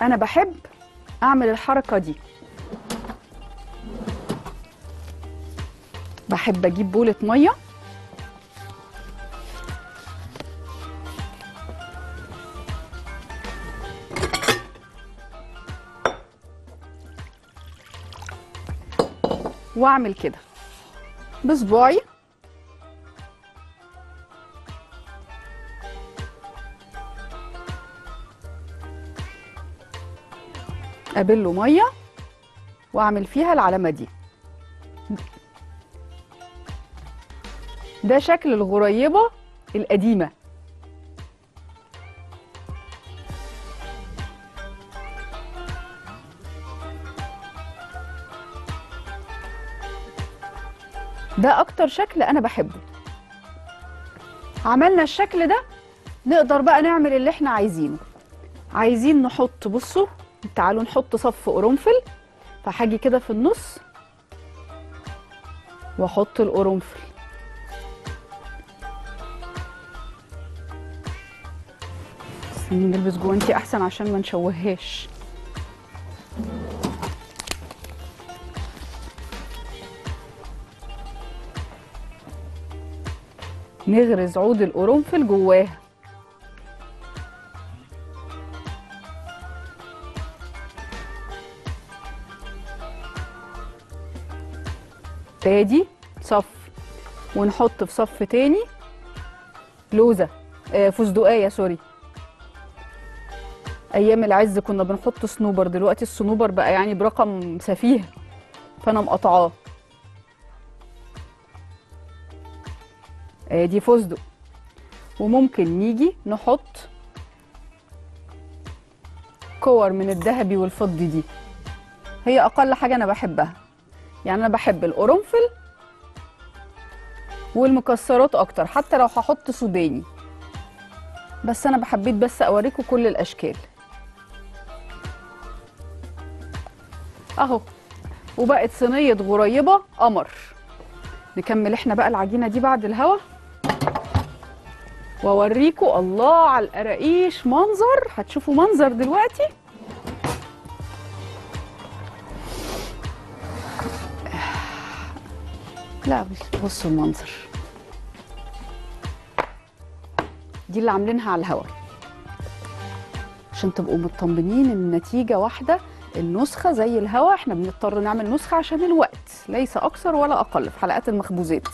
انا بحب اعمل الحركه دي بحب اجيب بولة ميه واعمل كده بصباعي ابله ميه واعمل فيها العلامه دي ده شكل الغريبه القديمه ده اكتر شكل انا بحبه عملنا الشكل ده نقدر بقى نعمل اللي احنا عايزينه عايزين نحط بصوا تعالوا نحط صف قرنفل فهاجي كده في النص واحط القرنفل استني نلبس جوانتي احسن عشان ما نشوههاش نغرز عود القرنفل جواها تادي صف ونحط في صف تاني لوزة آه فستقية سوري ايام العز كنا بنحط صنوبر دلوقتي الصنوبر بقى يعني برقم سفيه فانا مقطعاه ادي فستق وممكن نيجي نحط كور من الذهبي والفضي دي هي اقل حاجه انا بحبها يعني انا بحب القرنفل والمكسرات اكتر حتى لو هحط سوداني بس انا بحبيت بس اوريكم كل الاشكال اهو وبقت صينيه غريبه قمر نكمل احنا بقى العجينه دي بعد الهوا واوريكم الله على القراقيش منظر هتشوفوا منظر دلوقتي لا بص- بصوا المنظر دي اللي عاملينها على الهوا عشان تبقوا مطمنين ان النتيجه واحده النسخه زي الهوا احنا بنضطر نعمل نسخه عشان الوقت ليس اكثر ولا اقل في حلقات المخبوزات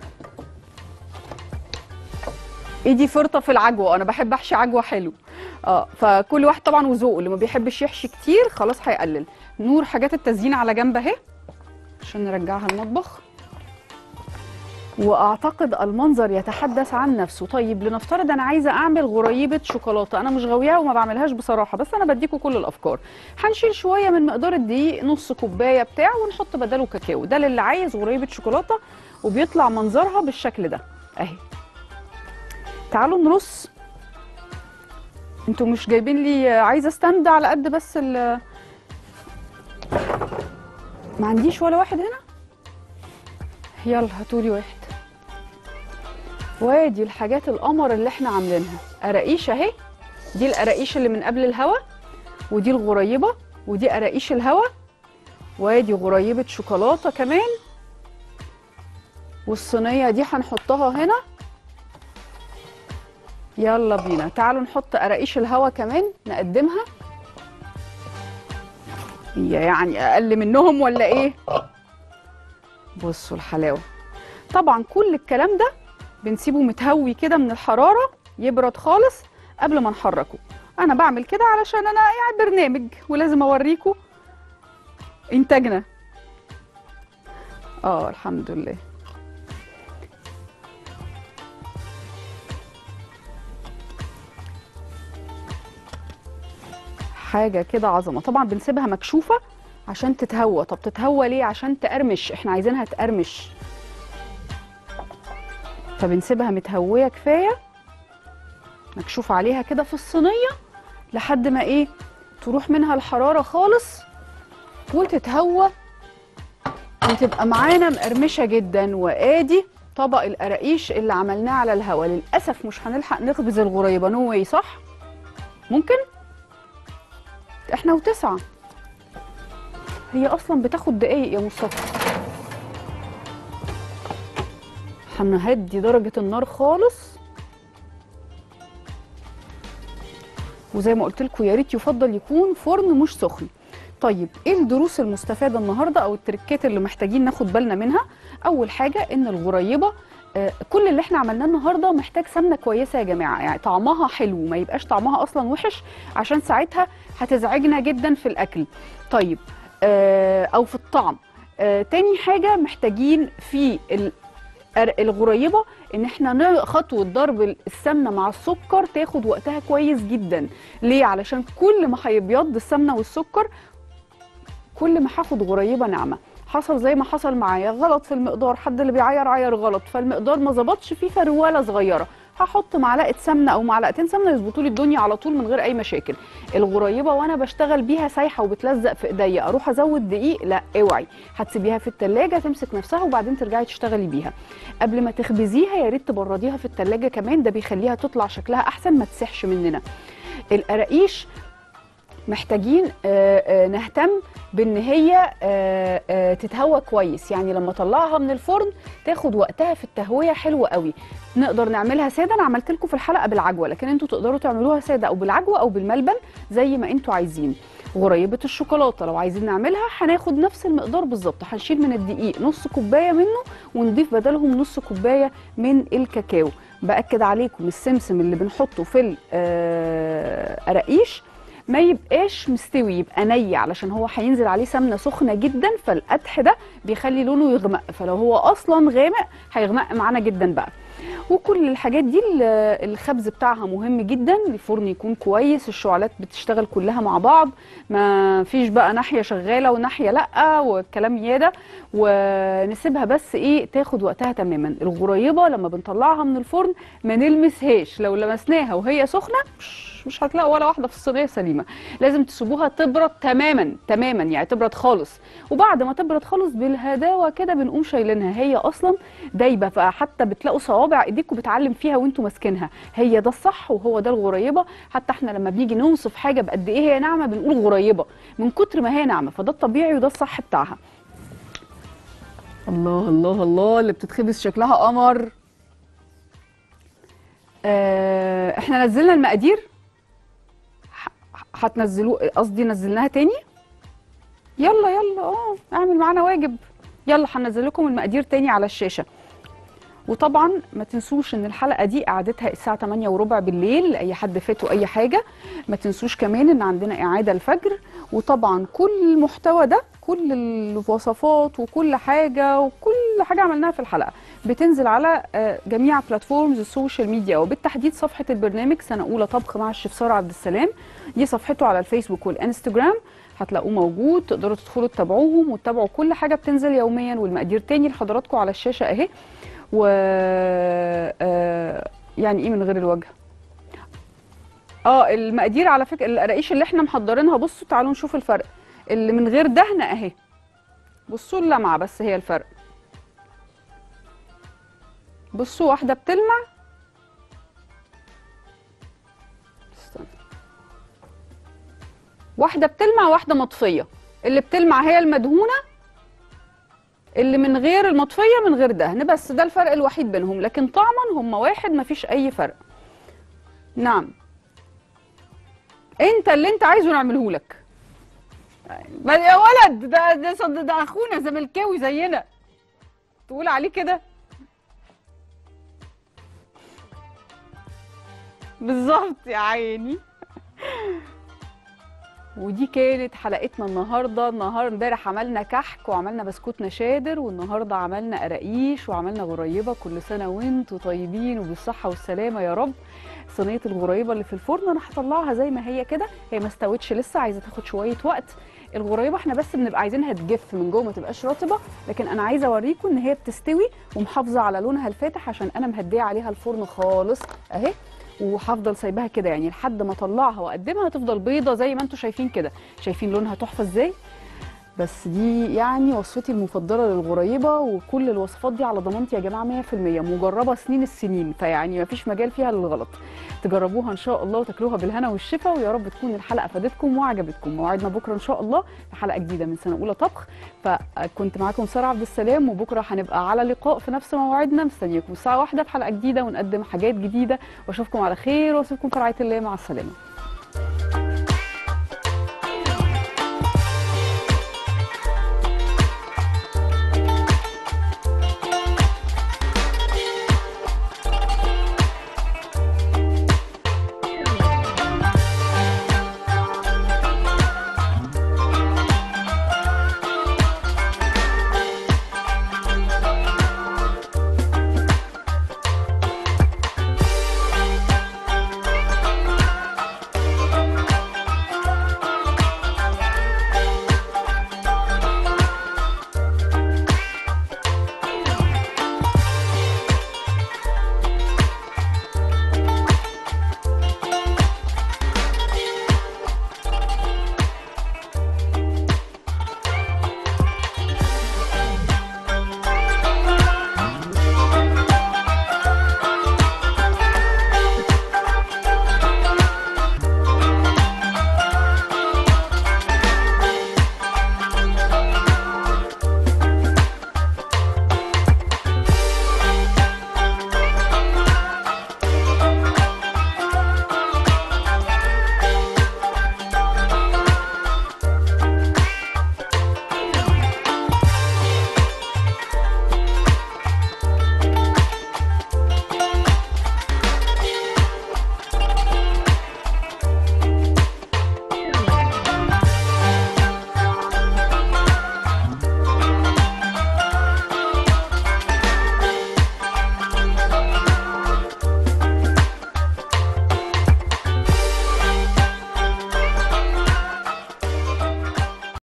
ايدي فرطه في العجوه انا بحب احشي عجوه حلو اه فكل واحد طبعا وذوقه اللي ما بيحبش يحشي كتير خلاص هيقلل نور حاجات التزيين على جنب اهي عشان نرجعها المطبخ واعتقد المنظر يتحدث عن نفسه طيب لنفترض انا عايزه اعمل غريبه شوكولاته انا مش غاوياها وما بعملهاش بصراحه بس انا بديكوا كل الافكار هنشيل شويه من مقدار الدقيق نص كوبايه بتاع ونحط بداله كاكاو ده للي عايز غريبه شوكولاته وبيطلع منظرها بالشكل ده اهي تعالوا نرص انتوا مش جايبين لي عايزه استند على قد بس ال ما عنديش ولا واحد هنا يلا هاتولي واحد وادي الحاجات القمر اللي احنا عاملينها قراقيش اهي دي القراقيش اللي من قبل الهوا ودي الغريبه ودي قراقيش الهوا وادي غريبه شوكولاته كمان والصينيه دي هنحطها هنا يلا بينا تعالوا نحط قراقيش الهوا كمان نقدمها هي يعني اقل منهم ولا ايه بصوا الحلاوه طبعا كل الكلام ده بنسيبه متهوي كده من الحراره يبرد خالص قبل ما نحركه انا بعمل كده علشان انا يعني برنامج ولازم اوريكم انتاجنا اه الحمد لله حاجه كده عظمه طبعا بنسيبها مكشوفه عشان تتهوى طب تتهوى ليه عشان تقرمش احنا عايزينها تقرمش فبنسيبها متهويه كفايه مكشوف عليها كده في الصينيه لحد ما ايه تروح منها الحراره خالص وتتهوى وتبقى معانا مقرمشه جدا وادي طبق القراقيش اللي عملناه على الهوا للاسف مش هنلحق نخبز الغريبه نو واي صح ممكن احنا وتسعة هي اصلا بتاخد دقايق يا مصطفى هنهدي درجة النار خالص وزي ما قلت لكم يا ريت يفضل يكون فرن مش سخن طيب ايه الدروس المستفاده النهارده او التركات اللي محتاجين ناخد بالنا منها اول حاجه ان الغريبه آه، كل اللي احنا عملناه النهارده محتاج سمنه كويسه يا جماعه يعني طعمها حلو ما يبقاش طعمها اصلا وحش عشان ساعتها هتزعجنا جدا في الاكل طيب آه، او في الطعم آه، تاني حاجه محتاجين في ال- الر- الغريبه ان احنا ن- خطوه ضرب السمنه مع السكر تاخد وقتها كويس جدا ليه علشان كل ما هيبيض السمنه والسكر كل ما هاخد غريبه ناعمه حصل زي ما حصل معايا غلط في المقدار حد اللي بيعير عير غلط فالمقدار ما ظبطش فيه فروله صغيره هحط معلقه سمنه او معلقتين سمنه يظبطوا لي الدنيا على طول من غير اي مشاكل الغريبه وانا بشتغل بيها سايحه وبتلزق في ايديا اروح ازود دقيق لا اوعي هتسيبيها في التلاجة تمسك نفسها وبعدين ترجعي تشتغلي بيها قبل ما تخبزيها يا ريت تبرديها في التلاجة كمان ده بيخليها تطلع شكلها احسن ما تسحش مننا القراقيش محتاجين آه، آه، نهتم بان هي آه، آه، تتهوى كويس يعني لما اطلعها من الفرن تاخد وقتها في التهويه حلوه قوي نقدر نعملها ساده انا عملت لكم في الحلقه بالعجوه لكن انتوا تقدروا تعملوها ساده او بالعجوه او بالملبن زي ما انتوا عايزين غريبه الشوكولاته لو عايزين نعملها هناخد نفس المقدار بالظبط هنشيل من الدقيق نص كوبايه منه ونضيف بدلهم نص كوبايه من الكاكاو باكد عليكم السمسم اللي بنحطه في القراقيش ما يبقاش مستوي يبقى ني علشان هو هينزل عليه سمنه سخنه جدا فالقدح ده بيخلي لونه يغمق فلو هو اصلا غامق هيغمق معانا جدا بقى وكل الحاجات دي ال- الخبز بتاعها مهم جدا الفرن يكون كويس الشعلات بتشتغل كلها مع بعض ما فيش بقى ناحيه شغاله وناحيه لا والكلام ياده ونسيبها بس ايه تاخد وقتها تماما الغريبه لما بنطلعها من الفرن ما نلمسهاش لو لمسناها وهي سخنه مش مش هتلاقوا ولا واحده في الصينيه سليمه لازم تسيبوها تبرد تماما تماما يعني تبرد خالص وبعد ما تبرد خالص بالهداوه كده بنقوم شايلينها هي اصلا دايبه فحتى بتلاقوا صوابع ايديكم بتعلم فيها وانتوا ماسكينها هي ده الصح وهو ده الغريبه حتى احنا لما بنيجي نوصف حاجه بقد ايه هي ناعمه بنقول غريبه من كتر ما هي ناعمه فده الطبيعي وده الصح بتاعها الله الله الله اللي بتتخبز شكلها قمر آه احنا نزلنا المقادير ح- هتنزلوه قصدي نزلناها تاني يلا يلا اه اعمل معانا واجب يلا هنزل لكم المقادير تاني على الشاشه وطبعا ما تنسوش ان الحلقه دي قعدتها الساعه 8 وربع بالليل لاي حد فاته اي حاجه ما تنسوش كمان ان عندنا اعاده الفجر وطبعا كل المحتوى ده كل الوصفات وكل حاجه وكل حاجه عملناها في الحلقه بتنزل على آه، جميع بلاتفورمز السوشيال ميديا وبالتحديد صفحه البرنامج سنه اولى طبخ مع الشيف ساره عبد السلام دي صفحته على الفيسبوك والانستجرام هتلاقوه موجود تقدروا تدخلوا تتابعوهم وتتابعوا كل حاجه بتنزل يوميا والمقادير تاني لحضراتكم على الشاشه اهي و آه، يعني ايه من غير الوجه اه المقادير على فكره القراقيش اللي احنا محضرينها بصوا تعالوا نشوف الفرق اللي من غير دهن اهي بصوا اللمعه بس هي الفرق بصوا واحده بتلمع استنى. واحده بتلمع واحده مطفيه اللي بتلمع هي المدهونه اللي من غير المطفيه من غير دهن بس ده الفرق الوحيد بينهم لكن طعما هم واحد مفيش اي فرق نعم انت اللي انت عايزه نعمله لك ما- يا ولد ده ده صد- ده اخونا زملكاوي زينا تقول عليه كده بالظبط يا عيني ودي كانت حلقتنا النهارده النهار امبارح عملنا كحك وعملنا بسكوت نشادر والنهارده عملنا قراقيش وعملنا غريبه كل سنه وانتم طيبين وبالصحه والسلامه يا رب صينيه الغريبه اللي في الفرن انا هطلعها زي ما هي كده هي ما استوتش لسه عايزه تاخد شويه وقت الغريبه احنا بس بنبقى عايزينها تجف من جوه ما تبقاش رطبه لكن انا عايزه اوريكم ان هي بتستوي ومحافظه على لونها الفاتح عشان انا مهديه عليها الفرن خالص اهي وهفضل سايباها كده يعني لحد ما اطلعها واقدمها تفضل بيضه زي ما انتم شايفين كده شايفين لونها تحفه ازاي بس دي يعني وصفتي المفضله للغريبه وكل الوصفات دي على ضمانتي يا جماعه 100% مجربه سنين السنين فيعني مفيش مجال فيها للغلط تجربوها ان شاء الله وتاكلوها بالهنا والشفا ويا رب تكون الحلقه فادتكم وعجبتكم موعدنا بكره ان شاء الله في حلقه جديده من سنه اولى طبخ فكنت معاكم ساره عبد السلام وبكره هنبقى على لقاء في نفس موعدنا مستنياكم الساعه واحدة في حلقه جديده ونقدم حاجات جديده واشوفكم على خير واسيبكم في رعايه الله مع السلامه